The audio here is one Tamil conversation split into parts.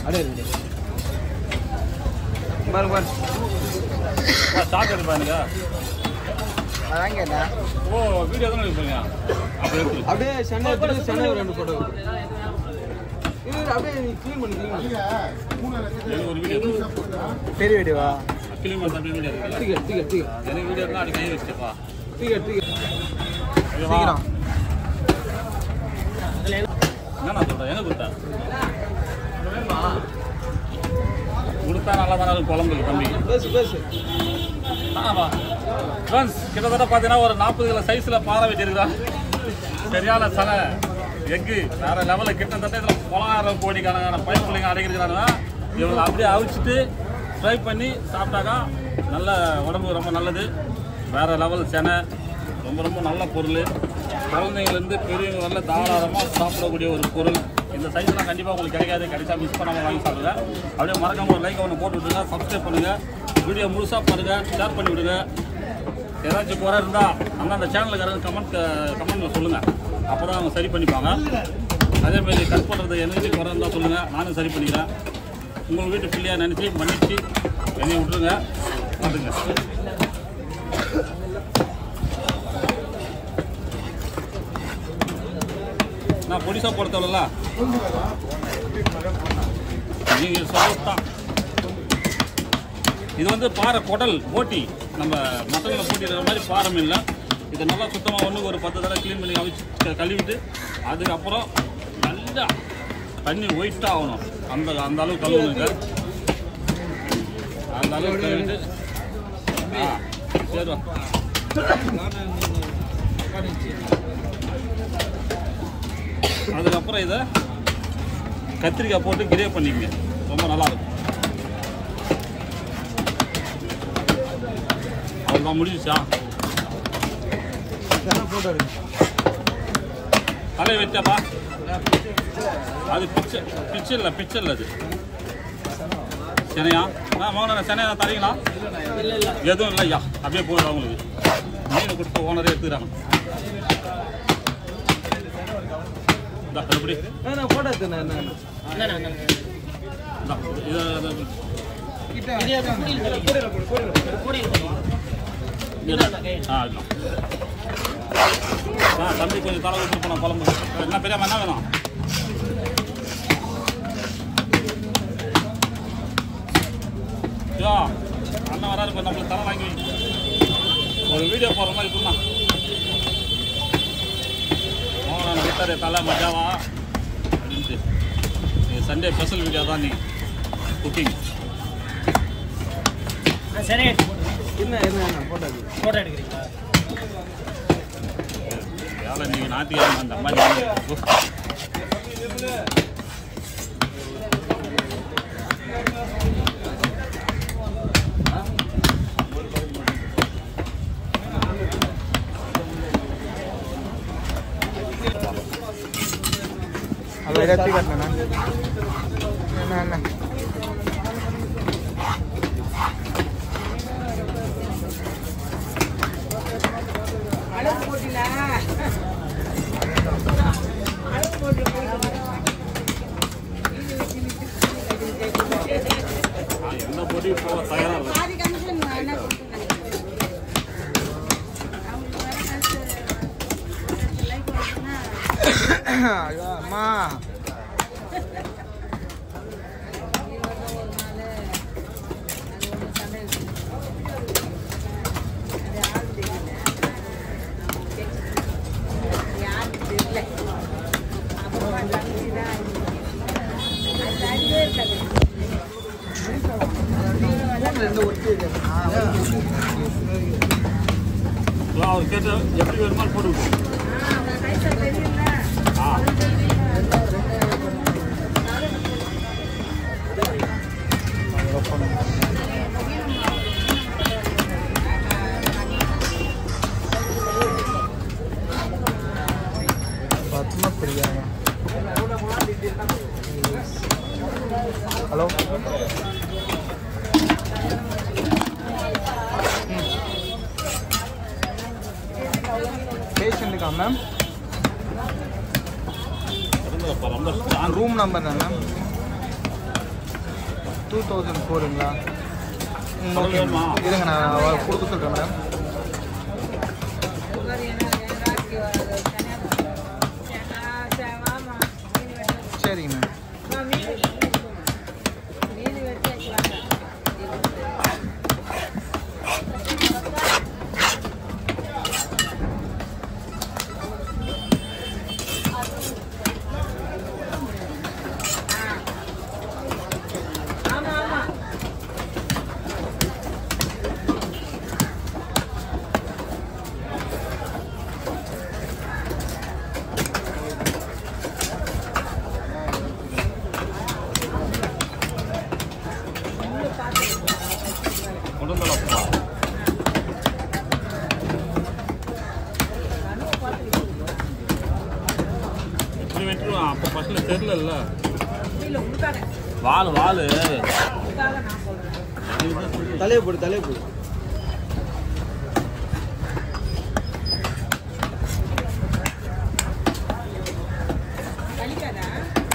அப்படியே இருக்கு பாருங்க பாருங்க ஸ்டாக் எடுப்பா எனக்கு அதான் கேட்டேன் ஓ வீடியோ தானே எடுப்பீங்க அப்படி எடுத்து அப்படியே சென்னை எடுத்து சென்னை ஒரு ரெண்டு ஃபோட்டோ இது அப்படியே நீ க்ளீன் பண்ணி க்ளீன் பண்ணி எனக்கு ஒரு வீடியோ பெரிய வீடியோவா கிளீன் பண்ண தம்பி வீடியோ இருக்கு டிக்கெட் டிக்கெட் டிக்கெட் எனக்கு வீடியோ இருந்தால் அடி கை வச்சுப்பா டிக்கெட் டிக்கெட் ஓகேவா சீக்கிரம் என்ன நான் சொல்கிறேன் எங்க கொடுத்தா கொடுத்தா நல்லா தானே இருக்கும் குழம்புக்கு தம்பி பேசு பேசு ஆமா ஃப்ரெண்ட்ஸ் கிட்டத்தட்ட பார்த்தீங்கன்னா ஒரு நாற்பது கிலோ சைஸில் பாறை வச்சிருக்கிறான் சரியான சலை எக்கு வேற லெவலில் கிட்டத்தட்ட இதில் பொலாயிரம் கோடி கணக்கான பைப் பிள்ளைங்க அடைக்கிறானுங்க இவங்களை அப்படியே அவிச்சிட்டு ஃப்ரை பண்ணி சாப்பிட்டாக்கா நல்ல உடம்புக்கு ரொம்ப நல்லது வேற லெவல் செனை ரொம்ப ரொம்ப நல்ல பொருள் குழந்தைங்கலேருந்து பெரியவங்க வரல தாராளமாக சாப்பிடக்கூடிய ஒரு பொருள் இந்த சைஸ்லாம் கண்டிப்பாக உங்களுக்கு கிடைக்காது கிடைச்சா மிஸ் பண்ணாமல் வாங்கி சாப்பிடுங்க அப்படியே மறக்காம ஒரு லைக் ஒன்று போட்டு விட்டுருங்க சப்ஸ்கிரைப் பண்ணுங்கள் வீடியோ முழுசாக பாருங்கள் ஷேர் பண்ணி விடுங்க ஏதாச்சும் குறை இருந்தால் அந்த அந்த சேனலுக்கு கமெண்ட் கமெண்ட்டில் சொல்லுங்கள் அப்போ தான் அவங்க சரி பண்ணிப்பாங்க அதேமாரி கட் பண்ணுறது எனக்கு குறை இருந்தால் சொல்லுங்கள் நானும் சரி பண்ணிக்கிறேன் உங்கள் வீட்டு பிள்ளையாக நினச்சி மன்னிச்சு என்னைய விட்டுருங்க வந்துங்க நான் பொடிசா பொறுத்தவரல நீங்கள் சொல்லத்தான் இது வந்து பாறை குடல் போட்டி நம்ம மட்டனில் போட்டிடுற மாதிரி பாறை மீன்ல இதை நல்லா சுத்தமாக ஒன்று ஒரு பத்து தடவை க்ளீன் பண்ணி அவிச்சு க- கழுவிட்டு அதுக்கப்புறம் நல்லா தண்ணி ஒயிட்டாக ஆகணும் அந்த அந்த அளவுக்கு கழுவுனுங்க அந்த அளவுக்கு கழுவிட்டு ஆ சரி வா. அதுக்கப்புறம் இதை கத்திரிக்காய் போட்டு கிரேவ் பண்ணிக்கங்க ரொம்ப நல்லா இருக்கும் அவ்வளோதான் முடிஞ்சிச்சா ஃபோட்டோ எடுங்க தலையை வச்சாப்பா அது பிச்சு பிச்சு இல்லை பிச்சு இல்லை அது சினையா ஆ மோகன சினையா தரீங்களா எதுவும் இல்லை ஐயா அப்படியே போதும் அவங்களுக்கு மீன் கொடுத்து ஓனரே எடுத்துக்கிறாங்க இந்தா, எப்படி நான் ஃபோட்டோ எடுத்தேன் என்ன இந்தா, இது இது- இது- ஆ இதுதான். ஆ தம்பி கொஞ்சம் தலை விட்டு போன குழம்பு என்ன பெரியம்மா என்ன வேணும் யோ அண்ணன் வராரு இப்போ நம்மளுக்கு தலை வாங்கி வை. ஒரு வீடியோ போடுற மாதிரி இருக்குண்ணா மோகன் விட்டாரு தலை மஜாவா அப்படின்ட்டு இது சண்டே ஸ்பெஷல் வீடியோ தான் நீ குக்கிங் சரி என்ன என்ன என்ன ஃபோட்டோ எடுங்க ஃபோட்டோ எடுக்கிறீங்களா வேலை நீங்கள் ஞாயிற்றுக்கிழமை அந்த மாதிரி அது எடுத்து காட்டினேன் என்ன என்ன எந்த போட்டியும் போக தயாராக இல்லை பாதி கமிஷன் என்ன கொடுத்துருக்காங்க அவங்களுக்கு வேற காசு லைக் வருதுன்னா ஐயோ அம்மா இருபது ஒரு நாள் அது ஒன்று சண்டை இருக்கு. அது யாரு தெரியல யாரு தெரியல அப்புறமா தம்பி தான் அது அறிவே இருக்காது ரெண்டு ஒட்டி அவர் கேட்டு எப்படி வேணுமோ போட்டு விட்டு ஆ அவங்க கைசா தெரியல ஆ பத்மா பிரியா ஹலோ பேஷண்ட்டுக்கா மேம் இருந்தப்பா ரொம்ப ஸ்ட்ராங் ரூம் நம்பர் தான் மேம் டூ தௌசண்ட் ஃபோருங்களா ம் அது ஓகே வேணுமா? இருங்க நான் வ- கொடுக்க சொல்கிறேன் மேடம் உட்காரு, ஏன்னா ராக்கி வராது. தனியா ஆ, சரி, வாம்மா. மீன் வெட்டு. சரிங்க மேம் அம்மா, மீன் மீன் வெட்டி வைக்கலாங்க. ஆமா ஆமா கொண்டு வந்துடலாம்ப்பா. எப்படி வெட்டுருவான் அப்போ ஃபஸ்ட்டில் தெரிலல்ல இல்ல உங்களுக்காக வால் வால் உங்களுக்காக நான் சொல்றேன் தலையை போடு தலையை போடு வலிக்காதா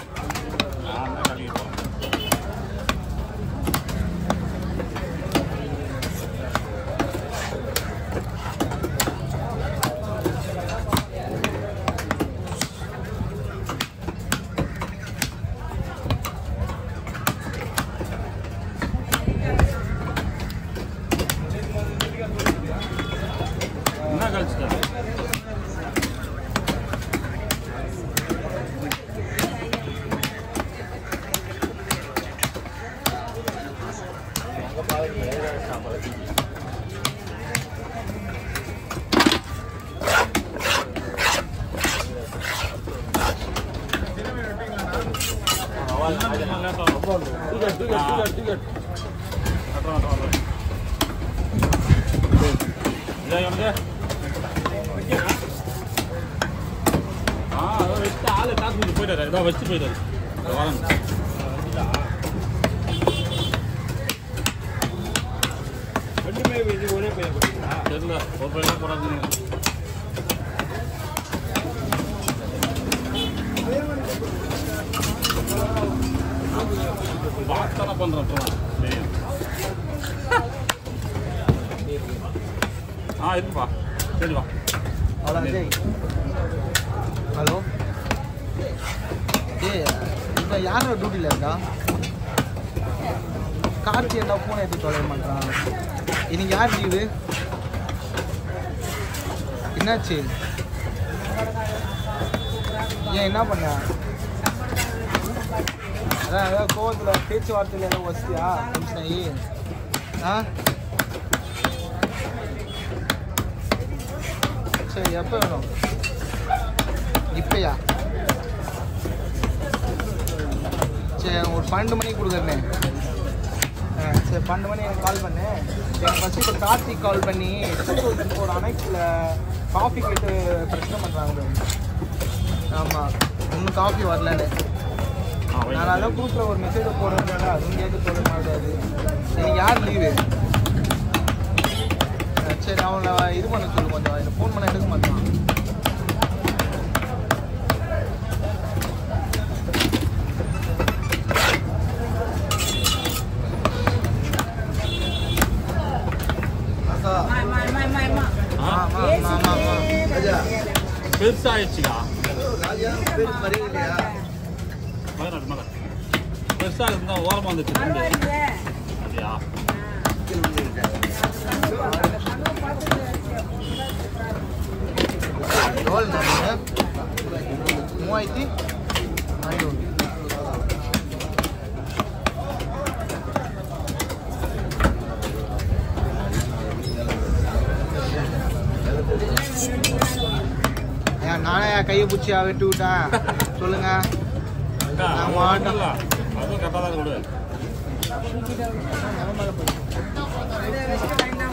என்ன கழிச்சிட்டேன் டிக்கெட் டிக்கெட் டிக்கெட் இதா இவனுக்கு? ஆ, அதோ வச்சுட்டு ஆளு காசு கொடுத்து போயிட்டாரு. இதோ வச்சுட்டு போயிட்டாரு. இதோ வரேன். தெரியல. ஒரு பையன் தான் போறாங்க. வார்த்தை பண்றேன் அப்புறம். தெரியும். ஆ இருக்குப்பா சரி வா அவ்வளோ ஜெய் ஹலோ ஏய் இப்போ யாரோட டியூட்டியில் இருக்கா கார்த்தி என்ன ஃபோன் எடுத்து தொலைய மாட்டான் இன்னைக்கு யார் லீவு என்னாச்சு ஏன் என்ன பண்ண அதான் அதான் கோவத்தில் பேச்சுவார்த்தையில் ஏதோ வசதியா டென்ஷன் ஆகி ஆ சரி எப்போ வேணும் இப்பயா சரி ஒரு பன்னெண்டு மணிக்கு கொடுக்குறேனே ஆ சரி பன்னெண்டு மணி எனக்கு கால் பண்ணு எனக்கு ஃபஸ்ட்டு இப்போ கார்த்திக் கால் பண்ணி டூ தௌசண்ட் ஃபோர் அனைத்தில் காஃபி கேட்டு பிரச்சனை பண்ணுறாங்க ஆமாம் இன்னும் காஃபி வரலன்னு ஆ வை. நான் அதான் குரூப்பில் ஒரு மெசேஜை போடுறேன் அதுவும் கேட்க சொல்ல மாட்டாது இன்னைக்கு யார் லீவு சரி அவனை இது பண்ண சொல்லு கொஞ்சம் இந்த ஃபோன் பண்ண எடுக்க மாட்டான் மா மா மா மா மா ஆ, ஆமா ஆமா ஆமா பெருசாயிடுச்சுக்கா பதினெட்டு மேலே பெருசாக இருந்தால் ஓரமாக வந்துச்சு ரெண்டு. பரவாயில்லை அப்படியா எவ்வளோ நீங்கள் மூவாயிரத்தி ஐநூறு ஏன் நானே என் கையை பிடிச்சி வெட்டி விட்டேன் சொல்லுங்க அக்கா, நான் அது மாட்டேன். இல்ல. அதுவும் கரெக்டாக தான் கொடு இதை வச்சுட்டு வேண்டாம்